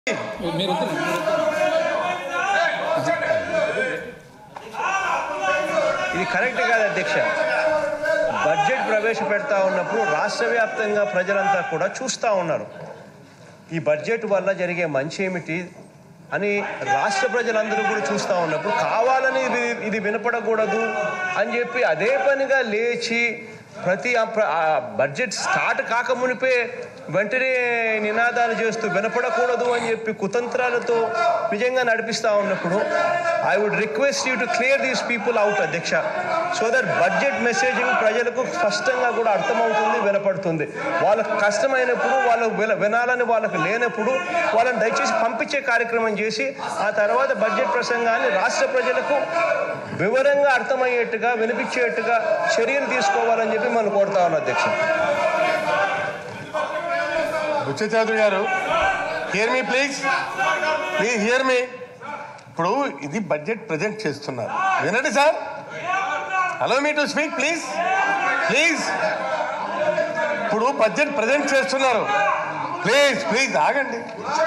మీరు వద్దు, మీరు వద్దు. ఇది కరెక్ట్ కాదు అధ్యక్ష బడ్జెట్ ప్రవేశపెడతా ఉన్నప్పుడు రాష్ట్ర వ్యాప్తంగా ప్రజలంతా కూడా చూస్తూ ఉన్నారు ఈ బడ్జెట్ వల్ల జరిగే మంచి ఏమిటి అని రాష్ట్ర ప్రజలందరూ కూడా చూస్తూ ఉన్నప్పుడు కావాలని ఇది ఇది వినపడకూడదు అని చెప్పి అదే పనిగా లేచి ప్రతి ఆ ప్ర- ఆ బడ్జెట్ స్టార్ట్ కాకమునిపే వెంటనే నినాదాలు చేస్తూ వినపడకూడదు అని చెప్పి కుతంత్రాలతో నిజంగా నడిపిస్తూ ఉన్నప్పుడు I would request you to clear these people out అధ్యక్ష సో దట్ బడ్జెట్ మెసేజింగ్ ప్రజలకు స్పష్టంగా కూడా అర్థమవుతుంది వినపడుతుంది వాళ్ళకు కష్టమైనప్పుడు వాళ్ళు విన- వినాలని వాళ్ళకు లేనప్పుడు వాళ్ళని దయచేసి పంపించే కార్యక్రమం చేసి ఆ తర్వాత బడ్జెట్ ప్రసంగాన్ని రాష్ట్ర ప్రజలకు వివరంగా అర్థమయ్యేట్టుగా వినిపించేట్టుగా చర్యలు తీసుకోవాలని చెప్పి మనం కోరుతా ఉన్నాం అధ్యక్ష బుచ్చ చౌదరి గారు hear me please please hear me ఇప్పుడు ఇది బడ్జెట్ ప్రజెంట్ చేస్తున్నారు వినండి sir hello me to speak please please ఇప్పుడు బడ్జెట్ ప్రజెంట్ చేస్తున్నారు ప్లీజ్ ప్లీజ్ ఆగండి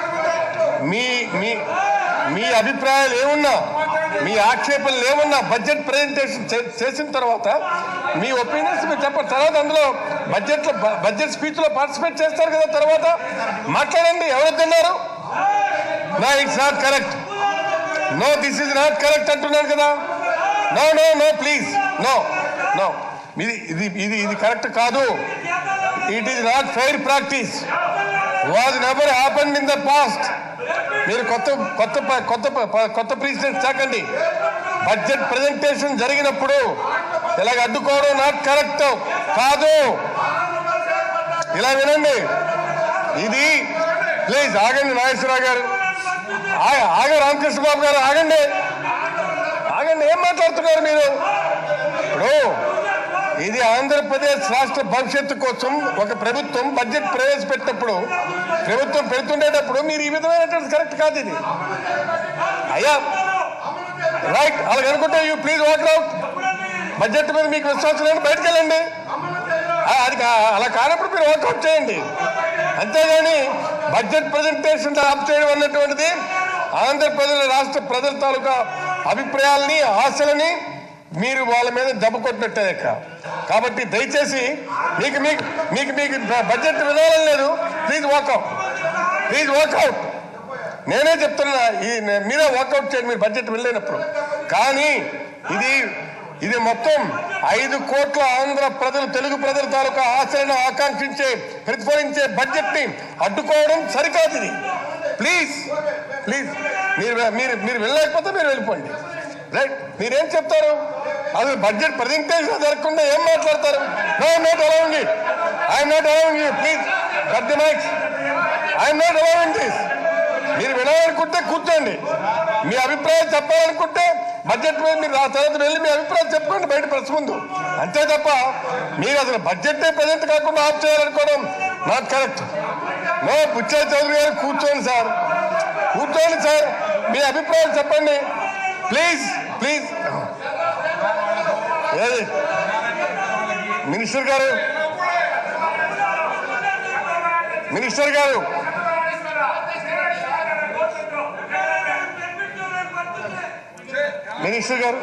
మీ మీ మీ అభిప్రాయాలు ఏమున్నా మీ ఆక్షేపణలు ఏమున్నా బడ్జెట్ ప్రజెంటేషన్ చే- చేసిన తర్వాత మీ ఒపీనియన్స్ మీరు చెప్పండి తర్వాత అందులో బడ్జెట్లో బ- బడ్జెట్ స్పీచ్లో పార్టిసిపేట్ చేస్తారు కదా తర్వాత మాట్లాడండి ఎవరు తిన్నారు no it's not correct no this is not correct అంటున్నాను కదా no no no please no no ఇది ఇది ఇది ఇది కరెక్ట్ కాదు it is not fair practice was never happen in the past మీరు కొత్త కొత్త ప- కొత్త ప- కొత్త ప్రెసిడెంట్ చాకండి బడ్జెట్ ప్రజెంటేషన్ జరిగినప్పుడు ఇలాగ అడ్డుకోవడం నాట్ కరెక్ట్ కాదు ఇలా వినండి ఇది ప్లీజ్ ఆగండి నాగేశ్వరరావు గారు ఆ- ఆగ రామకృష్ణ బాబు గారు ఆగండి ఆగండి ఏం మాట్లాడుతున్నారు మీరు ఇప్పుడు ఇది ఆంధ్రప్రదేశ్ రాష్ట్ర భవిష్యత్తు కోసం ఒక ప్రభుత్వం బడ్జెట్ ప్రవేశపెట్టినప్పుడు ప్రభుత్వం పెడుతుండేటప్పుడు మీరు ఈ విధమైనటువంటి కరెక్ట్ కాదు ఇది అయ్యా రైట్ అలాగ అనుకుంటే you please walk out budget మీద మీకు విశ్వాసం లేని బయటకు వెళ్ళండి ఆ, అది కా- అలా కానప్పుడు మీరు వర్కౌట్ చేయండి అంతేగాని బడ్జెట్ ప్రజెంటేషన్ ఆఫ్ చేయడం అన్నటువంటిది ఆంధ్రప్రదేశ్ రాష్ట్ర ప్రజల తాలూకా అభిప్రాయాలని ఆశలని మీరు వాళ్ళ మీద దెబ్బ కొట్టినట్టే లెక్క కాబట్టి దయచేసి మీకు మీకు మీకు మీకు బడ్జెట్ వినాలని లేదు ప్లీజ్ వాకౌట్ ప్లీజ్ వాకౌట్ నేనే చెప్తున్నా ఈ నే- మీరే వాకౌట్ చేయండి మీరు బడ్జెట్ వెళ్ళినప్పుడు కానీ ఇది ఇది మొత్తం ఐదు కోట్ల ఆంధ్ర ప్రజలు తెలుగు ప్రజల తాలూకా ఆశలను ఆకాంక్షించే ప్రతిఫలించే బడ్జెట్ ని అడ్డుకోవడం సరికాదు ఇది ప్లీజ్ ప్లీజ్ మీరు మీరు మీరు వెళ్ళలేకపోతే మీరు వెళ్ళిపోండి రైట్ మీరేం చెప్తారు అది బడ్జెట్ ప్రజెంటేషన్ జరగకుండా ఏం మాట్లాడతారు no not allowing it I'm not allowing you please cut the mics I'm not allowing this మీరు వినాలనుకుంటే కూర్చోండి మీ అభిప్రాయం చెప్పాలనుకుంటే బడ్జెట్ మీద మీరు ఆ తర్వాత వెళ్ళి మీ అభిప్రాయం చెప్పుకోండి బయట ప్రెస్ ముందు అంతే తప్ప మీరు అసలు బడ్జెట్ ప్రజెంట్ కాకుండా ఆఫ్ చేయాలనుకోవడం not correct no Buchcha Chowdary గారు కూర్చోండి సార్ కూర్చోండి సార్ మీ అభిప్రాయం చెప్పండి ప్లీజ్ ప్లీజ్ ఏది మినిస్టర్ గారు మినిస్టర్ గారు మినిస్టర్ గారు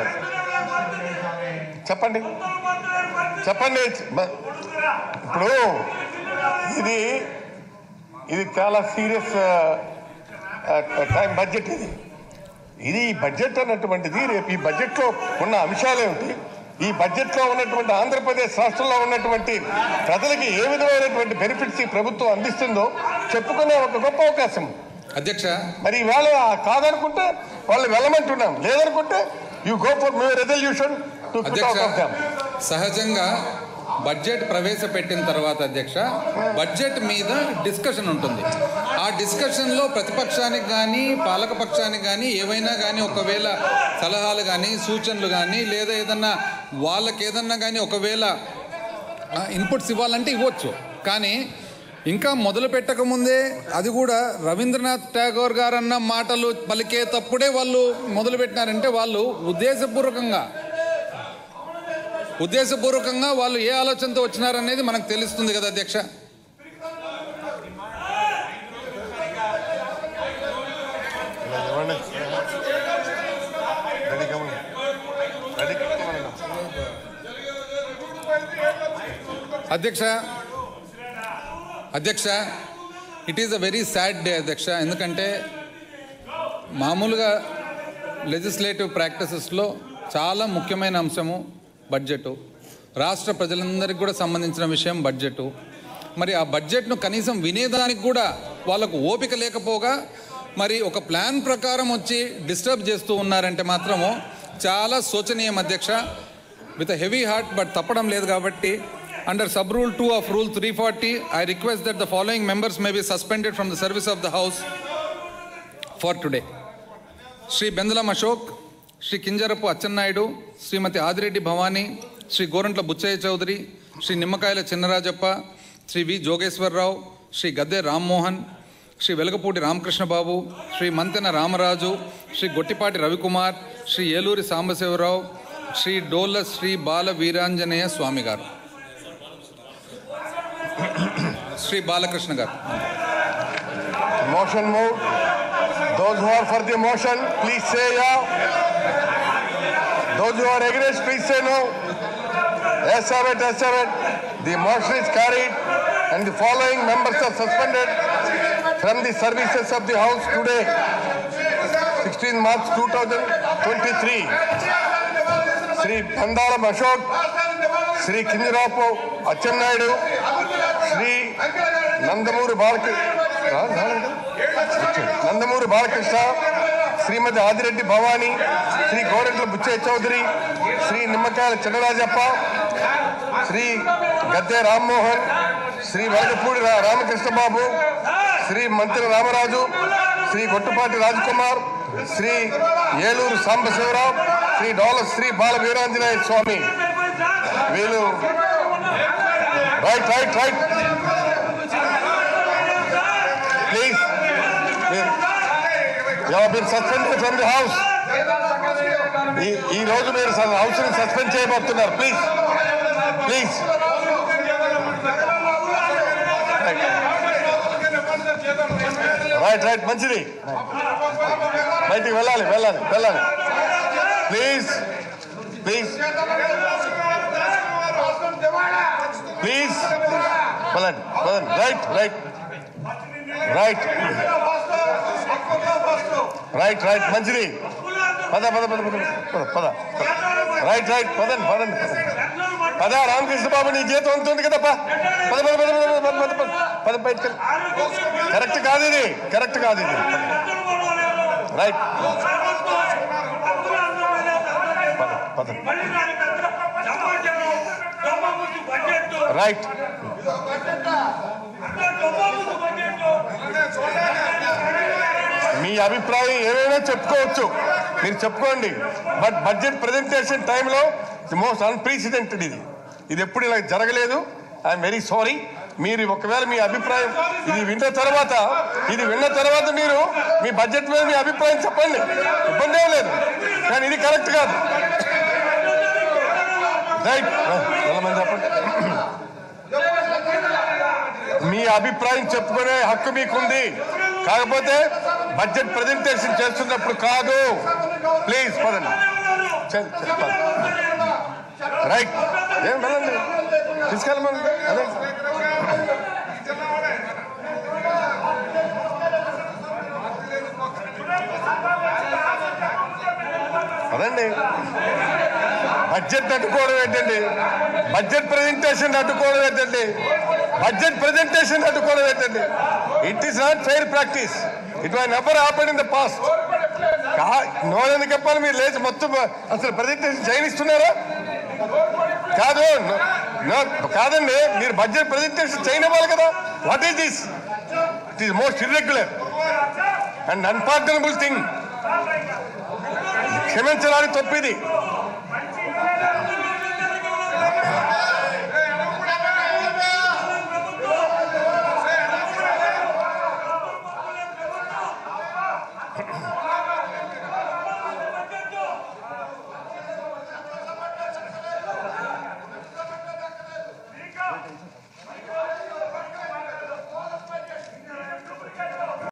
చెప్పండి చెప్పండి బ- ఇప్పుడు ఇది ఇది చాలా సీరియస్ టైం బడ్జెట్ ఇది ఇది ఈ బడ్జెట్ అన్నటువంటిది రేపు ఈ బడ్జెట్లో ఉన్న అంశాలు ఏమిటి ఈ బడ్జెట్లో ఉన్నటువంటి ఆంధ్రప్రదేశ్ రాష్ట్రంలో ఉన్నటువంటి ప్రజలకి ఏ విధమైనటువంటి బెనిఫిట్స్ ఈ ప్రభుత్వం అందిస్తుందో చెప్పుకునే ఒక గొప్ప అవకాశం అధ్యక్ష మరి ఇవాళ కాదనుకుంటే వాళ్ళు వెళ్ళమంటున్నాం లేదనుకుంటే you go for me resolution to అధ్యక్ష సహజంగా బడ్జెట్ ప్రవేశపెట్టిన తర్వాత అధ్యక్ష బడ్జెట్ మీద డిస్కషన్ ఉంటుంది ఆ డిస్కషన్లో ప్రతిపక్షానికి కానీ పాలకపక్షానికి కానీ ఏవైనా కానీ ఒకవేళ సలహాలు కానీ సూచనలు కానీ లేదా ఏదన్నా వాళ్ళకి ఏదన్నా కానీ ఒకవేళ ఇన్పుట్స్ ఇవ్వాలంటే ఇవ్వచ్చు కానీ ఇంకా మొదలు పెట్టకముందే అది కూడా రవీంద్రనాథ్ ఠాగూర్ గారు అన్న మాటలు పలికేటప్పుడే వాళ్ళు మొదలు పెట్టినారంటే వాళ్ళు ఉద్దేశపూర్వకంగా ఉద్దేశపూర్వకంగా వాళ్ళు ఏ ఆలోచనతో వచ్చినారనేది మనకు తెలుస్తుంది కదా అధ్యక్ష అధ్యక్ష అధ్యక్ష it is a very sad day అధ్యక్ష ఎందుకంటే మామూలుగా లెజిస్లేటివ్ ప్రాక్టీసెస్లో చాలా ముఖ్యమైన అంశము బడ్జెటు రాష్ట్ర ప్రజలందరికీ కూడా సంబంధించిన విషయం బడ్జెటు మరి ఆ బడ్జెట్ను కనీసం వినేదానికి కూడా వాళ్ళకు ఓపిక లేకపోగా మరి ఒక ప్లాన్ ప్రకారం వచ్చి డిస్టర్బ్ చేస్తూ ఉన్నారంటే మాత్రము చాలా శోచనీయం అధ్యక్ష విత్ హెవీ హార్ట్ బట్ తప్పడం లేదు కాబట్టి under sub rule two of rule three forty I request that the following members may be suspended from the service of the house for today Shri Bendalam Ashok Shri Kinjarapu Atchannaidu Shrimati Adireddy Bhavani Shri Gorantla Butchaiah Chowdary Shri Nimmakayala Chinarajappa Shri వి జోగేశ్వరరావు శ్రీ గద్దె రామ్మోహన్ శ్రీ వెలగపూడి రామకృష్ణబాబు శ్రీ మంతెన రామరాజు శ్రీ గొట్టిపాటి రవికుమార్ శ్రీ ఏలూరి సాంబశివరావు శ్రీ డోల్ల శ్రీ బాల వీరాంజనేయ స్వామి గారు శ్రీ బాలకృష్ణ గారు Motion moved. Those who are for the motion, please say yeah. Those who are against, please say no. Yes, have it, yes, have it. The motion is carried and the following members are suspended from the services of the House today, 16 March 2023. Sri Pandaram Ashok, Sri Kinjirapu Achennayidu, Sri Nandamuri Balakృష్ణ Nandamuri Balakrishna శ్రీమతి ఆదిరెడ్డి భవానీ శ్రీ గోరెంట్ల బుచ్చయ్య చౌదరి శ్రీ నిమ్మకాయల చిన్నరాజప్ప శ్రీ గద్దె రామ్మోహన్ శ్రీ వెలగపూడి రా- రామకృష్ణబాబు శ్రీ మంత్రి రామరాజు శ్రీ గొట్టుపాటి రాజ్కుమార్ శ్రీ ఏలూరు సాంబశివరావు శ్రీ డోల శ్రీ బాల వీరాంజనేయ స్వామి వీళ్ళు right right right please you been suspended from the house ఈ ఈ రోజు మీరు house ని suspend చేయబోతున్నారు please please right right మంచిది బయటికి వెళ్ళాలి వెళ్ళాలి వెళ్ళాలి ప్లీజ్ ప్లీజ్ ప్లీజ్ వెళ్ళండి వెళ్ళండి right right right right right మంచిది పద పద పద పద పద పద రైట్ రైట్ పదండి పదండి పద రామకృష్ణ బాబు నీ జీతం ఉంటుంది కదా పద పద పద పద పద పద పద పద పద బయటకు కరెక్ట్ కాదు ఇది కరెక్ట్ కాదు ఇది రైట్ పద పద రైట్ మీ అభిప్రాయం ఏమైనా చెప్పుకోవచ్చు మీరు చెప్పుకోండి బట్ బడ్జెట్ ప్రజెంటేషన్ టైంలో ది మోస్ట్ అన్ప్రీసిడెంటెడ్ ఇది ఇది ఎప్పుడు ఇలా జరగలేదు ఐఎమ్ వెరీ సారీ మీరు ఒకవేళ మీ అభిప్రాయం ఇది విన్న తర్వాత ఇది విన్న తర్వాత మీరు మీ బడ్జెట్ మీద మీ అభిప్రాయం చెప్పండి ఇబ్బంది ఏం లేదు కానీ ఇది కరెక్ట్ కాదు రైట్ మంది చెప్పండి మీ అభిప్రాయం చెప్పుకునే హక్కు మీకుంది కాకపోతే బడ్జెట్ ప్రజెంటేషన్ చేస్తున్నప్పుడు కాదు ప్లీజ్ పదండి చల్, చల్, పద. రైట్ ఏం వెళ్ళండి తీసుకెళ్ళమని అదే అదండి బడ్జెట్ అడ్డుకోవడం ఏంటండి బడ్జెట్ ప్రజెంటేషన్ అడ్డుకోవడం ఏంటండి బడ్జెట్ ప్రజెంటేషన్ అడ్డుకోవడం ఏంటండి it is not fair practice it why never happen in the past నోరెందుకు చెప్పాలి మీరు లేచి మొత్తం అసలు ప్రజెంటేషన్ చేయనిస్తున్నారా కాదు no- no, కాదండి మీరు బడ్జెట్ ప్రజెంటేషన్ చేయనివ్వాలి కదా what is this it is most irregular and unpardonable thing క్షమించడానికి తప్పిది